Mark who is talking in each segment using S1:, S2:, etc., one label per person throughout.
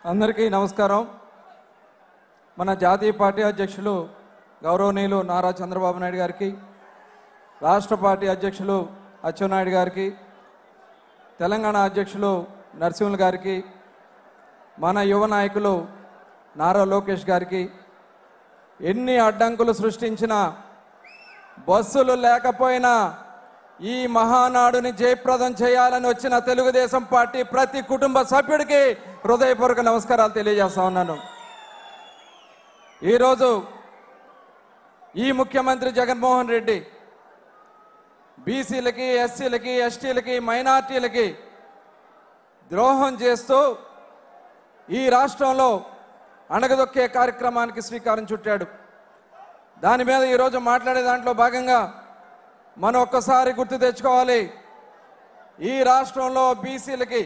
S1: అందరికీ నమస్కారం మన జాతీయ పార్టీ అధ్యక్షులు గౌరవనీయులు నారా చంద్రబాబు నాయుడు గారికి రాష్ట్ర పార్టీ అధ్యక్షులు అచ్చెన్నాయుడు గారికి తెలంగాణ అధ్యక్షులు నరసింహులు గారికి మన యువ నాయకులు నారా లోకేష్ గారికి ఎన్ని అడ్డంకులు సృష్టించినా బస్సులు లేకపోయినా ఈ మహానాడుని జయప్రదం చేయాలని వచ్చిన తెలుగుదేశం పార్టీ ప్రతి కుటుంబ సభ్యుడికి హృదయపూర్వక నమస్కారాలు తెలియజేస్తా ఉన్నాను ఈరోజు ఈ ముఖ్యమంత్రి జగన్మోహన్ రెడ్డి బీసీలకి ఎస్సీలకి ఎస్టీలకి మైనార్టీలకి ద్రోహం చేస్తూ ఈ రాష్ట్రంలో అణగదొక్కే కార్యక్రమానికి శ్రీకారం చుట్టాడు దాని మీద ఈరోజు మాట్లాడే దాంట్లో భాగంగా మనం ఒక్కసారి గుర్తు తెచ్చుకోవాలి ఈ రాష్ట్రంలో బీసీలకి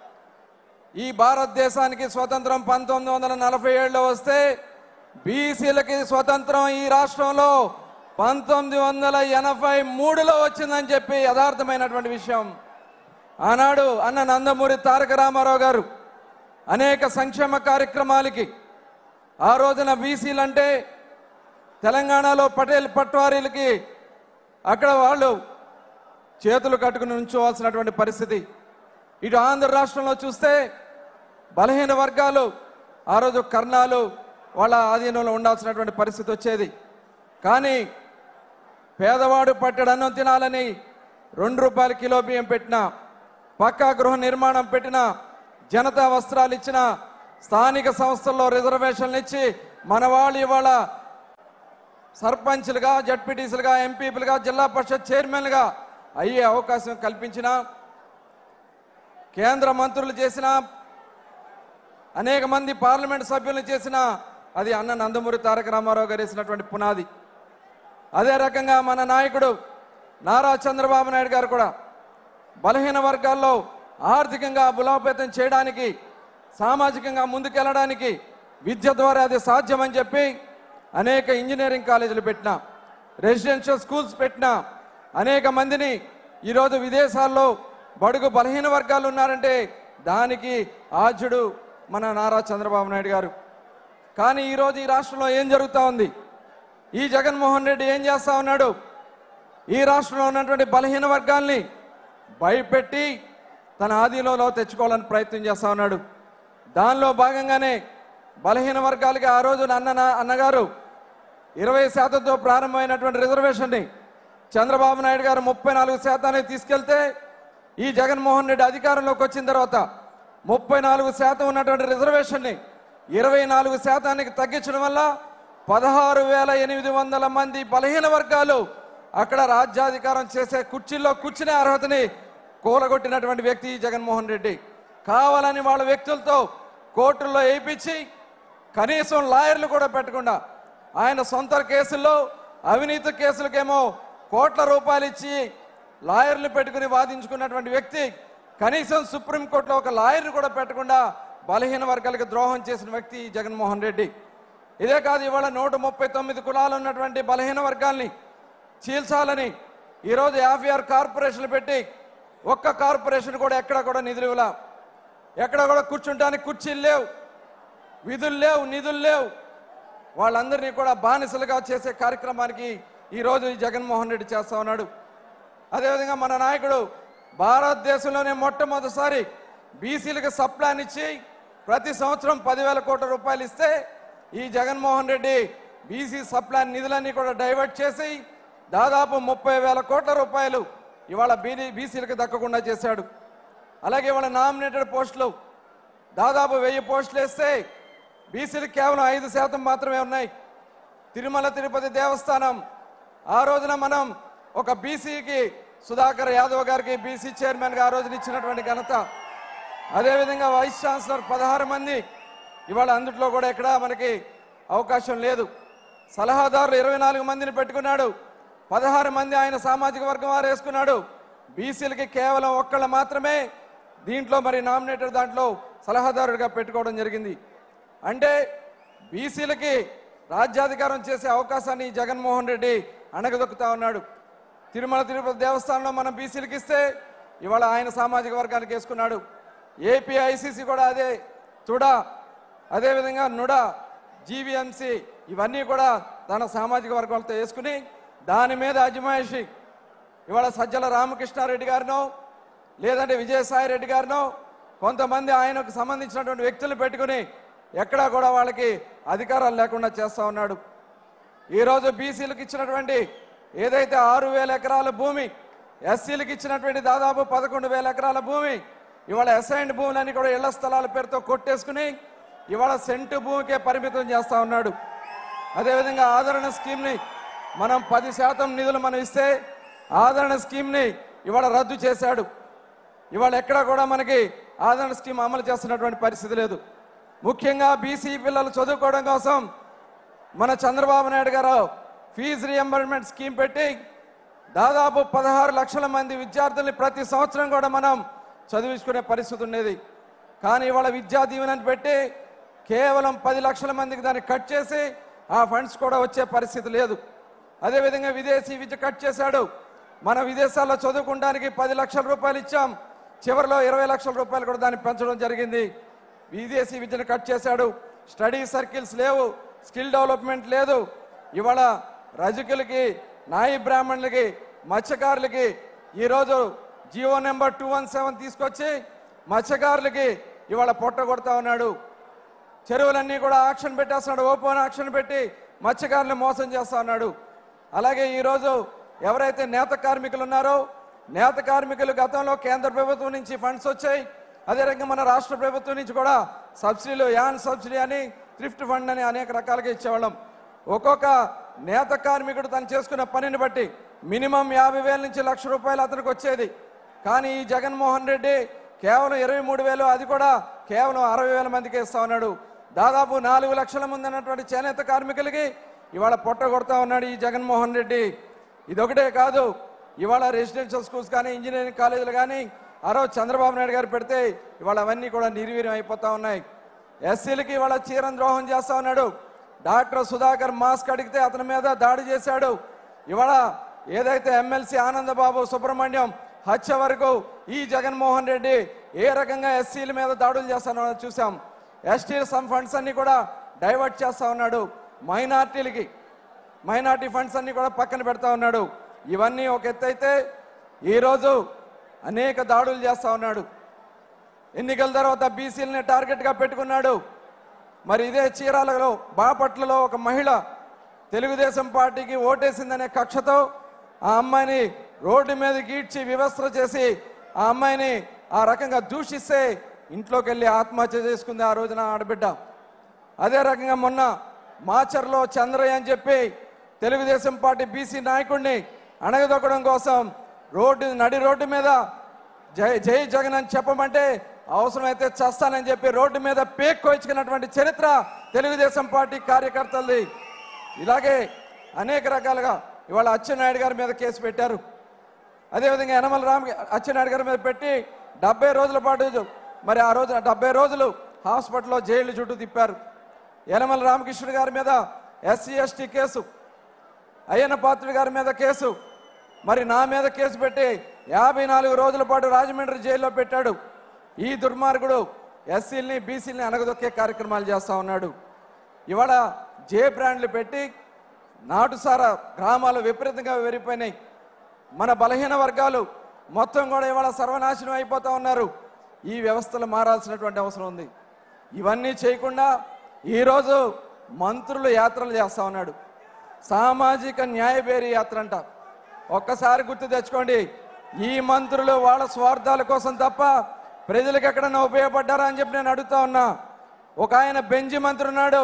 S1: ఈ భారతదేశానికి స్వతంత్రం పంతొమ్మిది వందల నలభై ఏడులో వస్తే బీసీలకి స్వతంత్రం ఈ రాష్ట్రంలో పంతొమ్మిది వందల ఎనభై మూడులో వచ్చిందని చెప్పి యథార్థమైనటువంటి విషయం ఆనాడు అన్న నందమూరి తారక రామారావు గారు అనేక సంక్షేమ కార్యక్రమాలకి ఆ రోజున బీసీలంటే తెలంగాణలో పటేల్ పట్వారీలకి అక్కడ వాళ్ళు చేతులు కట్టుకుని ఉంచోవాల్సినటువంటి పరిస్థితి ఇటు ఆంధ్ర రాష్ట్రంలో చూస్తే బలహీన వర్గాలు ఆ రోజు కర్ణాలు వాళ్ళ ఆధీనంలో ఉండాల్సినటువంటి పరిస్థితి వచ్చేది కానీ పేదవాడు పట్టెడు అన్నం తినాలని రెండు రూపాయల కిలో బియ్యం పెట్టిన పక్కా గృహ నిర్మాణం పెట్టిన జనతా వస్త్రాలు ఇచ్చిన స్థానిక సంస్థల్లో రిజర్వేషన్లు ఇచ్చి మన వాళ్ళు ఇవాళ సర్పంచ్లుగా జడ్పీటీసీలుగా ఎంపీలుగా జిల్లా పరిషత్ చైర్మన్లుగా అయ్యే అవకాశం కల్పించిన కేంద్ర మంత్రులు చేసిన అనేక మంది పార్లమెంట్ సభ్యులు చేసిన అది అన్న నందమూరి తారక రామారావు గారు వేసినటువంటి పునాది అదే రకంగా మన నాయకుడు నారా చంద్రబాబు నాయుడు గారు కూడా బలహీన వర్గాల్లో ఆర్థికంగా బలోపేతం చేయడానికి సామాజికంగా ముందుకెళ్ళడానికి విద్య ద్వారా అది సాధ్యమని చెప్పి అనేక ఇంజనీరింగ్ కాలేజీలు పెట్టిన రెసిడెన్షియల్ స్కూల్స్ పెట్టిన అనేక మందిని ఈరోజు విదేశాల్లో బడుగు బలహీన వర్గాలు ఉన్నారంటే దానికి ఆద్యుడు మన నారా చంద్రబాబు నాయుడు గారు కానీ ఈరోజు ఈ రాష్ట్రంలో ఏం జరుగుతూ ఉంది ఈ జగన్మోహన్ రెడ్డి ఏం చేస్తా ఉన్నాడు ఈ రాష్ట్రంలో ఉన్నటువంటి బలహీన వర్గాల్ని భయపెట్టి తన ఆధీనంలో తెచ్చుకోవాలని ప్రయత్నం చేస్తా ఉన్నాడు దానిలో భాగంగానే బలహీన వర్గాలకి ఆ రోజు అన్న అన్నగారు ఇరవై శాతంతో ప్రారంభమైనటువంటి రిజర్వేషన్ని చంద్రబాబు నాయుడు గారు ముప్పై నాలుగు శాతానికి తీసుకెళ్తే ఈ జగన్మోహన్ రెడ్డి అధికారంలోకి వచ్చిన తర్వాత ముప్పై నాలుగు శాతం ఉన్నటువంటి రిజర్వేషన్ని ఇరవై నాలుగు శాతానికి తగ్గించడం వల్ల పదహారు వేల ఎనిమిది వందల మంది బలహీన వర్గాలు అక్కడ రాజ్యాధికారం చేసే కుర్చీల్లో కూర్చునే అర్హతని కూలగొట్టినటువంటి వ్యక్తి ఈ జగన్మోహన్ రెడ్డి కావాలని వాళ్ళ వ్యక్తులతో కోర్టుల్లో వేయించి కనీసం లాయర్లు కూడా పెట్టకుండా ఆయన సొంత కేసుల్లో అవినీతి కేసులకేమో కోట్ల రూపాయలు ఇచ్చి లాయర్లు పెట్టుకుని వాదించుకున్నటువంటి వ్యక్తి కనీసం సుప్రీంకోర్టులో ఒక లాయర్ని కూడా పెట్టకుండా బలహీన వర్గాలకు ద్రోహం చేసిన వ్యక్తి ఈ జగన్మోహన్ రెడ్డి ఇదే కాదు ఇవాళ నూట ముప్పై తొమ్మిది కులాలు ఉన్నటువంటి బలహీన వర్గాల్ని చీల్చాలని ఈరోజు యాభై ఆరు కార్పొరేషన్లు పెట్టి ఒక్క కార్పొరేషన్ కూడా ఎక్కడ కూడా నిధులు ఇవ్వలా ఎక్కడ కూడా కూర్చుంటానికి కుర్చీలు లేవు విధులు లేవు నిధులు లేవు వాళ్ళందరినీ కూడా బానిసలుగా చేసే కార్యక్రమానికి ఈరోజు ఈ జగన్మోహన్ రెడ్డి చేస్తా ఉన్నాడు అదేవిధంగా మన నాయకుడు భారతదేశంలోనే మొట్టమొదటిసారి బీసీలకు సప్లాన్ ఇచ్చి ప్రతి సంవత్సరం పదివేల కోట్ల రూపాయలు ఇస్తే ఈ జగన్మోహన్ రెడ్డి బీసీ సప్లాన్ నిధులన్నీ కూడా డైవర్ట్ చేసి దాదాపు ముప్పై వేల కోట్ల రూపాయలు ఇవాళ బీసీ బీసీలకు దక్కకుండా చేశాడు అలాగే ఇవాళ నామినేటెడ్ పోస్టులు దాదాపు వెయ్యి పోస్టులు వేస్తే బీసీలకు కేవలం ఐదు శాతం మాత్రమే ఉన్నాయి తిరుమల తిరుపతి దేవస్థానం ఆ రోజున మనం ఒక బీసీకి సుధాకర్ యాదవ్ గారికి బీసీ చైర్మన్ గా ఆ రోజున ఇచ్చినటువంటి ఘనత అదేవిధంగా వైస్ ఛాన్సలర్ పదహారు మంది ఇవాళ అందుట్లో కూడా ఎక్కడా మనకి అవకాశం లేదు సలహాదారులు ఇరవై నాలుగు మందిని పెట్టుకున్నాడు పదహారు మంది ఆయన సామాజిక వర్గం వారు వేసుకున్నాడు బీసీలకి కేవలం ఒక్కళ్ళు మాత్రమే దీంట్లో మరి నామినేటెడ్ దాంట్లో సలహాదారుడిగా పెట్టుకోవడం జరిగింది అంటే బీసీలకి రాజ్యాధికారం చేసే అవకాశాన్ని ఈ జగన్మోహన్ రెడ్డి అణగదొక్కుతా ఉన్నాడు తిరుమల తిరుపతి దేవస్థానంలో మనం బీసీలకు ఇస్తే ఇవాళ ఆయన సామాజిక వర్గానికి వేసుకున్నాడు ఏపీ ఐసీసీ కూడా అదే చూడా అదేవిధంగా నుడా జీవీఎంసీ ఇవన్నీ కూడా తన సామాజిక వర్గాలతో వేసుకుని దాని మీద అజమాయిషి ఇవాళ సజ్జల రామకృష్ణారెడ్డి గారినో లేదంటే విజయసాయి రెడ్డి గారినో కొంతమంది ఆయనకు సంబంధించినటువంటి వ్యక్తులు పెట్టుకుని ఎక్కడా కూడా వాళ్ళకి అధికారాలు లేకుండా చేస్తా ఉన్నాడు ఈరోజు బీసీలకు ఇచ్చినటువంటి ఏదైతే ఆరు వేల ఎకరాల భూమి ఎస్సీలకు ఇచ్చినటువంటి దాదాపు పదకొండు వేల ఎకరాల భూమి ఇవాళ అసైన్డ్ భూములన్నీ కూడా ఇళ్ల స్థలాల పేరుతో కొట్టేసుకుని ఇవాళ సెంటు భూమికే పరిమితం చేస్తా ఉన్నాడు అదేవిధంగా ఆదరణ స్కీమ్ని మనం పది శాతం నిధులు మనం ఇస్తే ఆదరణ స్కీమ్ని ఇవాళ రద్దు చేశాడు ఇవాళ ఎక్కడ కూడా మనకి ఆదరణ స్కీమ్ అమలు చేస్తున్నటువంటి పరిస్థితి లేదు ముఖ్యంగా బీసీ పిల్లలు చదువుకోవడం కోసం మన చంద్రబాబు నాయుడు గారు ఫీజు రియంబర్మెంట్ స్కీమ్ పెట్టి దాదాపు పదహారు లక్షల మంది విద్యార్థుల్ని ప్రతి సంవత్సరం కూడా మనం చదివించుకునే పరిస్థితి ఉండేది కానీ ఇవాళ విద్యా దీవెనని పెట్టి కేవలం పది లక్షల మందికి దాన్ని కట్ చేసి ఆ ఫండ్స్ కూడా వచ్చే పరిస్థితి లేదు అదేవిధంగా విదేశీ విద్య కట్ చేశాడు మన విదేశాల్లో చదువుకోవడానికి పది లక్షల రూపాయలు ఇచ్చాం చివరిలో ఇరవై లక్షల రూపాయలు కూడా దాన్ని పెంచడం జరిగింది విదేశీ విద్యను కట్ చేశాడు స్టడీ సర్కిల్స్ లేవు స్కిల్ డెవలప్మెంట్ లేదు ఇవాళ రజకులకి నాయి బ్రాహ్మణులకి మత్స్యకారులకి ఈరోజు GO number two one seven తీసుకొచ్చి మత్స్యకారులకి ఇవాళ పొట్ట కొడతా ఉన్నాడు చెరువులన్నీ కూడా ఆక్షన్ పెట్టేస్తున్నాడు ఓపెన్ ఆక్షన్ పెట్టి మత్స్యకారులు మోసం చేస్తా ఉన్నాడు అలాగే ఈరోజు ఎవరైతే నేత కార్మికులు ఉన్నారో నేత కార్మికులు గతంలో కేంద్ర ప్రభుత్వం నుంచి ఫండ్స్ వచ్చాయి అదే రకంగా మన రాష్ట్ర ప్రభుత్వం నుంచి కూడా సబ్సిడీలు యాన్ సబ్సిడీ అని థ్రిఫ్ట్ ఫండ్ అని అనేక రకాలుగా ఇచ్చేవాళ్ళం ఒక్కొక్క నేత కార్మికుడు తను చేసుకున్న పనిని బట్టి మినిమం యాభై వేల నుంచి లక్ష రూపాయలు అతనికి వచ్చేది కానీ ఈ జగన్మోహన్ రెడ్డి కేవలం ఇరవై మూడు వేలు అది కూడా కేవలం అరవై వేల మందికి ఇస్తా ఉన్నాడు దాదాపు నాలుగు లక్షల మంది ఉన్నటువంటి చేనేత కార్మికులకి ఇవాళ పొట్ట కొడతా ఉన్నాడు ఈ జగన్మోహన్ రెడ్డి ఇదొకటే కాదు ఇవాళ రెసిడెన్షియల్ స్కూల్స్ కానీ ఇంజనీరింగ్ కాలేజీలు కానీ ఆ రోజు చంద్రబాబు నాయుడు గారు పెడితే ఇవాళ అవన్నీ కూడా నిర్వీర్యం అయిపోతా ఉన్నాయి ఎస్సీలకి ఇవాళ చీరం ద్రోహం చేస్తా ఉన్నాడు డాక్టర్ సుధాకర్ మాస్క్ అడిగితే అతని మీద దాడి చేశాడు ఇవాళ ఏదైతే ఎమ్మెల్సీ ఆనందబాబు సుబ్రహ్మణ్యం హత్య వరకు ఈ జగన్మోహన్ రెడ్డి ఏ రకంగా ఎస్సీల మీద దాడులు చేస్తానో చూసాం ఎస్టీ సమ్ ఫండ్స్ అన్ని కూడా డైవర్ట్ చేస్తా ఉన్నాడు మైనార్టీలకి మైనార్టీ ఫండ్స్ అన్ని కూడా పక్కన పెడతా ఉన్నాడు ఇవన్నీ ఒక ఎత్తు అయితే ఈరోజు అనేక దాడులు చేస్తా ఉన్నాడు ఎన్నికల తర్వాత బీసీలని టార్గెట్గా పెట్టుకున్నాడు మరి ఇదే చీరాలలో బాపట్లలో ఒక మహిళ తెలుగుదేశం పార్టీకి ఓటేసిందనే కక్షతో ఆ అమ్మాయిని రోడ్డు మీద గీడ్చి వివస్త్ర చేసి ఆ అమ్మాయిని ఆ రకంగా దూషిస్తే ఇంట్లోకి వెళ్ళి ఆత్మహత్య చేసుకుంది ఆ రోజున ఆడబిడ్డ అదే రకంగా మొన్న మాచర్లో చంద్రయ్య అని చెప్పి తెలుగుదేశం పార్టీ బీసీ నాయకుడిని అణగదొక్కడం కోసం రోడ్డు నడి రోడ్డు మీద జై జై జగన్ అని చెప్పమంటే అవసరమైతే చస్తానని చెప్పి రోడ్డు మీద పేక్ కోయించుకున్నటువంటి చరిత్ర తెలుగుదేశం పార్టీ కార్యకర్తలది ఇలాగే అనేక రకాలుగా ఇవాళ అచ్చెన్నాయుడు గారి మీద కేసు పెట్టారు అదేవిధంగా యనమల రామ్ అచ్చెన్నాయుడు గారి మీద పెట్టి డెబ్బై రోజుల పాటు మరి ఆ రోజు డెబ్బై రోజులు హాస్పిటల్లో జైలు చుట్టూ తిప్పారు యనమల రామకృష్ణుడు గారి మీద ఎస్సీ ఎస్టీ కేసు అయ్యన్న పాత్రుడి గారి మీద కేసు మరి నా మీద కేసు పెట్టి యాభై నాలుగు రోజుల పాటు రాజమండ్రి జైల్లో పెట్టాడు ఈ దుర్మార్గుడు ఎస్సీల్ని బీసీల్ని అనగదొక్కే కార్యక్రమాలు చేస్తా ఉన్నాడు ఇవాళ జే బ్రాండ్లు పెట్టి నాటుసారా గ్రామాలు విపరీతంగా వెరిపోయినాయి మన బలహీన వర్గాలు మొత్తం కూడా ఇవాళ సర్వనాశనం అయిపోతా ఉన్నారు ఈ వ్యవస్థలు మారాల్సినటువంటి అవసరం ఉంది ఇవన్నీ చేయకుండా ఈరోజు మంత్రులు యాత్రలు చేస్తా ఉన్నాడు సామాజిక న్యాయబేరీ యాత్ర అంట ఒక్కసారి గుర్తు తెచ్చుకోండి ఈ మంత్రులు వాళ్ళ స్వార్థాల కోసం తప్ప ప్రజలకు ఎక్కడన్నా ఉపయోగపడ్డారా అని చెప్పి నేను అడుగుతా ఉన్నా ఒక ఆయన బెంజి మంత్రి ఉన్నాడు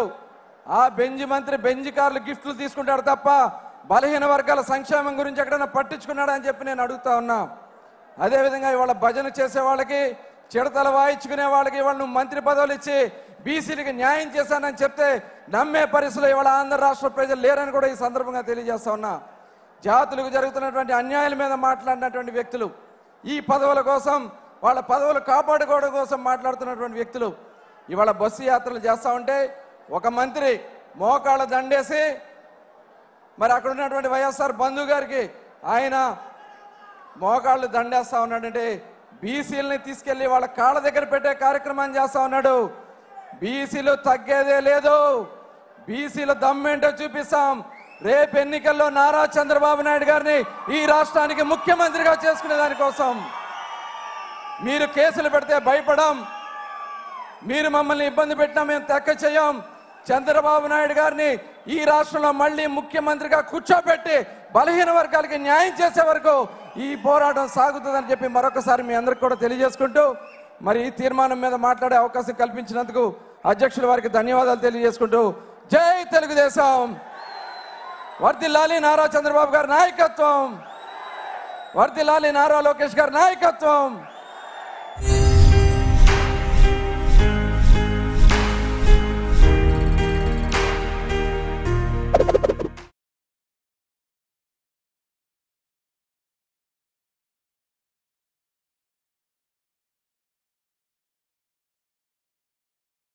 S1: ఆ బెంజి మంత్రి బెంజి కార్లు గిఫ్ట్లు తీసుకుంటాడు తప్ప బలహీన వర్గాల సంక్షేమం గురించి ఎక్కడన్నా పట్టించుకున్నాడా అని చెప్పి నేను అడుగుతా ఉన్నా అదేవిధంగా ఇవాళ భజన చేసే వాళ్ళకి చిడతలు వాయించుకునే వాళ్ళకి ఇవాళ నువ్వు మంత్రి పదవులు ఇచ్చి బీసీలకి న్యాయం చేశానని చెప్తే నమ్మే పరిస్థితులు ఇవాళ ఆంధ్ర రాష్ట్ర ప్రజలు లేరని కూడా ఈ సందర్భంగా తెలియజేస్తా ఉన్నా జాతులకు జరుగుతున్నటువంటి అన్యాయాల మీద మాట్లాడినటువంటి వ్యక్తులు ఈ పదవుల కోసం వాళ్ళ పదవులు కాపాడుకోవడం కోసం మాట్లాడుతున్నటువంటి వ్యక్తులు ఇవాళ బస్సు యాత్రలు చేస్తా ఉంటే ఒక మంత్రి మోకాళ్ళ దండేసి మరి అక్కడ ఉన్నటువంటి వైఎస్ఆర్ బంధు గారికి ఆయన మోకాళ్ళు దండేస్తా ఉన్నాడంటే బీసీలని తీసుకెళ్లి వాళ్ళ కాళ్ళ దగ్గర పెట్టే కార్యక్రమం చేస్తా ఉన్నాడు బీసీలు తగ్గేదే లేదు బీసీల దమ్మేంటో చూపిస్తాం రేపు ఎన్నికల్లో నారా చంద్రబాబు నాయుడు గారిని ఈ రాష్ట్రానికి ముఖ్యమంత్రిగా చేసుకునే దానికోసం మీరు కేసులు పెడితే భయపడం మీరు మమ్మల్ని ఇబ్బంది పెట్టినా మేము తక్క చేయం చంద్రబాబు నాయుడు గారిని ఈ రాష్ట్రంలో మళ్ళీ ముఖ్యమంత్రిగా కూర్చోబెట్టి బలహీన వర్గాలకి న్యాయం చేసే వరకు ఈ పోరాటం సాగుతుందని చెప్పి మరొకసారి మీ అందరికి కూడా తెలియజేసుకుంటూ మరి ఈ తీర్మానం మీద మాట్లాడే అవకాశం కల్పించినందుకు అధ్యక్షుల వారికి ధన్యవాదాలు తెలియజేసుకుంటూ జై తెలుగుదేశం వర్దిల్లాలి నారా చంద్రబాబు గారి నాయకత్వం వర్దిల్లాలి నారా లోకేష్ గారి నాయకత్వం